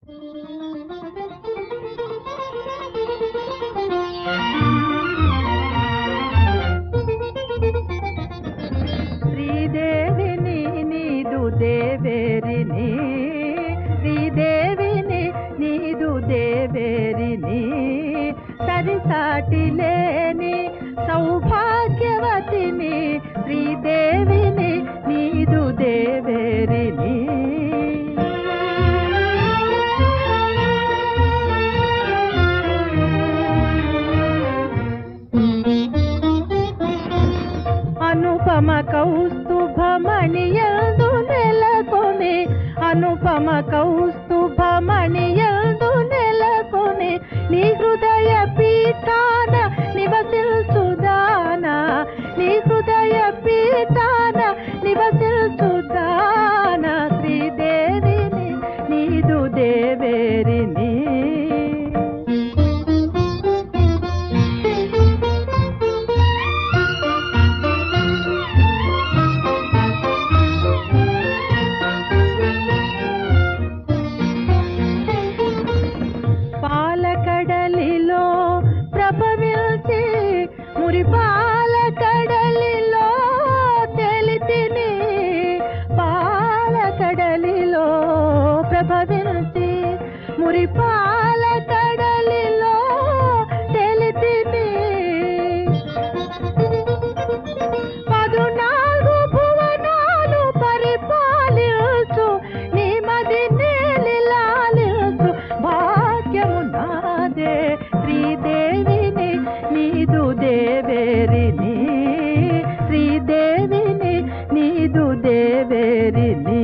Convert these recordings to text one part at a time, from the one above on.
శ్రీదేవిని నీదు దేవేరిని శ్రీదేవిని నీదు దేవేరిని సరిసాటి లేని సౌభాగ్యవతిని శ్రీదేవిని నీదు దేవేరిని అనుపమ కౌస్తుభమణియందు నెలకొని అనుపమ కౌస్తుభమణియందు నెలకొని నీ హృదయ పీఠాన నివసిల్చుదానా నీ హృదయ పీఠాన నివసిల్చుదానా శ్రీదేవిని నీదు దేవేరిని పాలకడలిలో ప్రభవిల్చి మురి పాలకడలిలో తెలితిని పాలకడలిలో ప్రభవిల్చి మురి పాలకడలిలో తెలితిని పదునాలుగు భువనాలు పరిపాలించు నీ మది నేలిలాలించు భాగ్యము నాదే శ్రీదేవిని నీదు దేవేరిని శ్రీదేవిని నీదు దేవేరిని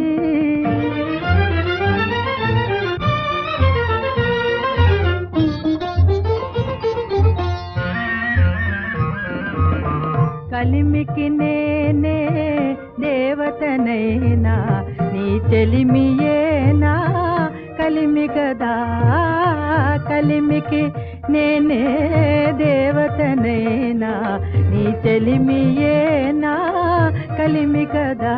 కలిమికి నేనే దేవతనైనా నీ చెలిమియేనా కలిమి కదా కలిమికి నేనే దేవతనైనా నీ చెలిమియేనా కలిమి కదా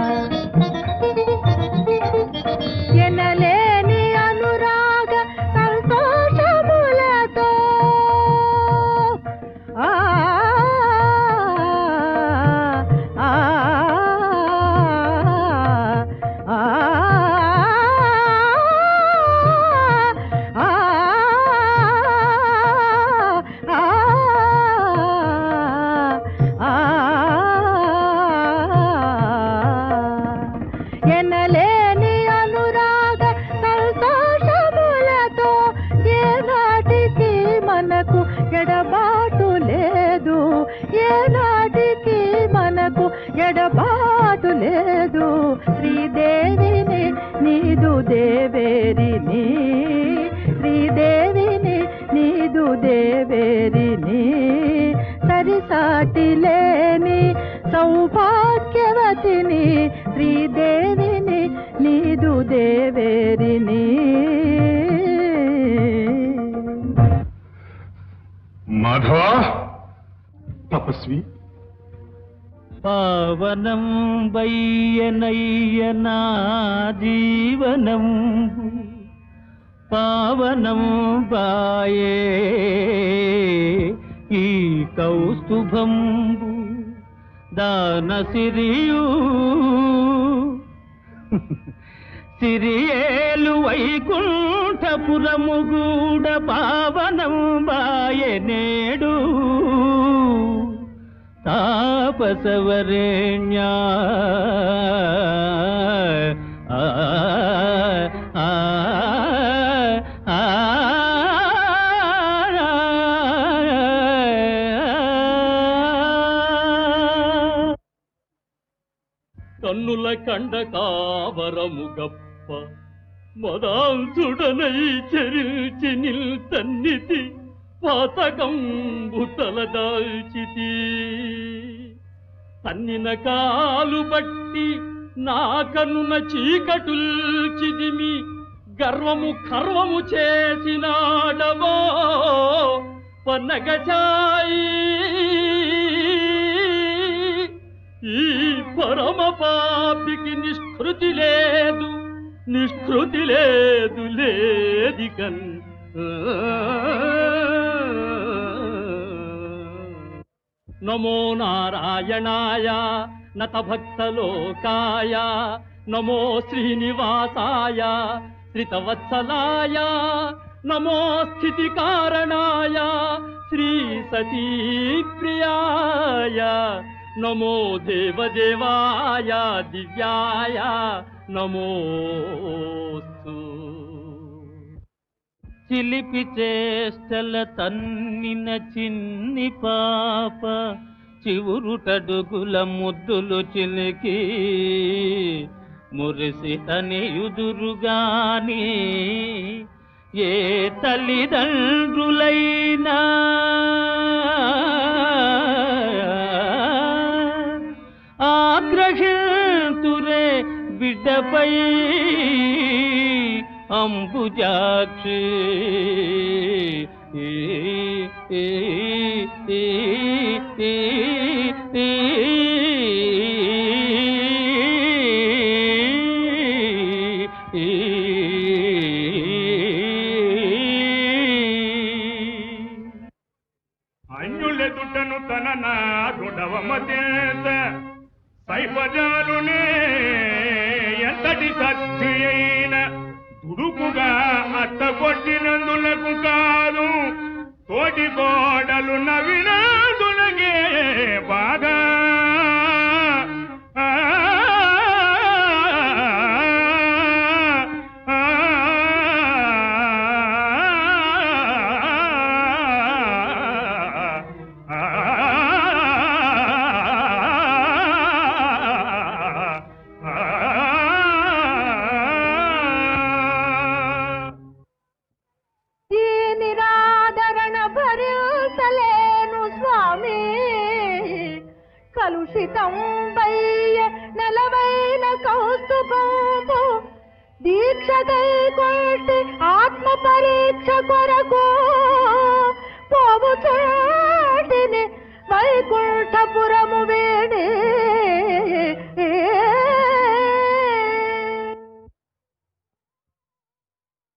ఎనలేని అనురాగ సంతోషములతో ఆ ఆ ఆ ఎనలేని అనురాగ సంతోషములతో ఏనాటికి మనకు ఎడబాటు లేదు ఏనాటికి మనకు ఎడబాటు లేదు శ్రీదేవిని నీదు దేవేరిని శ్రీదేవిని నీదు దేవేరిని సరిసాటి లేని సౌభాగ్యవతిని శ్రీదేవిని నీదు దేవేరిని మాధవ తపస్వి పావనం వయ్యనయ్యనా జీవనం పావనం బాయే ఈ కౌస్తుభంబు దాన సిరియు సిరియేలు వైకుంఠపురము గూడ పావనం బాయే నేడు తాపసవరేణ్యా ఆ, ఆ, ఆ, కన్నుల కండ కావరము గప్ప మదాంసుడనై చెరిల్చి నిల్తన్నితి పాతకంబు తలదాల్చితి తన్నిన కాలు బట్టి నా కన్నున చీకటుల్చిదిమి గర్వము కర్వము చేసినాడవో పన్నగచాయి ఈ పరమ పాపికి నిష్కృతి లేదు నిష్కృతి లేదు లేదికన్ నమో నారాయణాయ నత భక్తలోకాయ నమో శ్రీనివాసాయ శ్రితవత్సలాయ నమో స్థితి కారణాయ శ్రీ సతీ ప్రియాయ నమో దేవదేవాయ దివ్యాయ నమోస్తు చిలిపి చేష్టల తన్నిన చిన్ని పాప చివురుటడుగుల ముద్దులు చిలికి మురిసి తనియుదురుగాని ఏ తల్లిదండ్రులైనా ఆగ్రహితురే బిడ్డపై అంబుజాక్షి ఏ, ఏ, ఏ, ఏ, ఏ, అన్యులెదుటను తన నాగుడవమతేత సైపజాలునే ఎంతటి సత్తి అయిన దుడుకుగా అత్త కొట్టినందులకు కాదు తోటి కోడలు నవినందులకే బాగా ఆ, ఆ, ఈ నిరాదరణ భరించలేను స్వామి కలుషితం వయ్య నెలవైన కౌస్తుభంబు దీక్షకై కొట్టి ఆత్మ పరీక్ష కొరకు పోవు చోటిని వైకుంఠ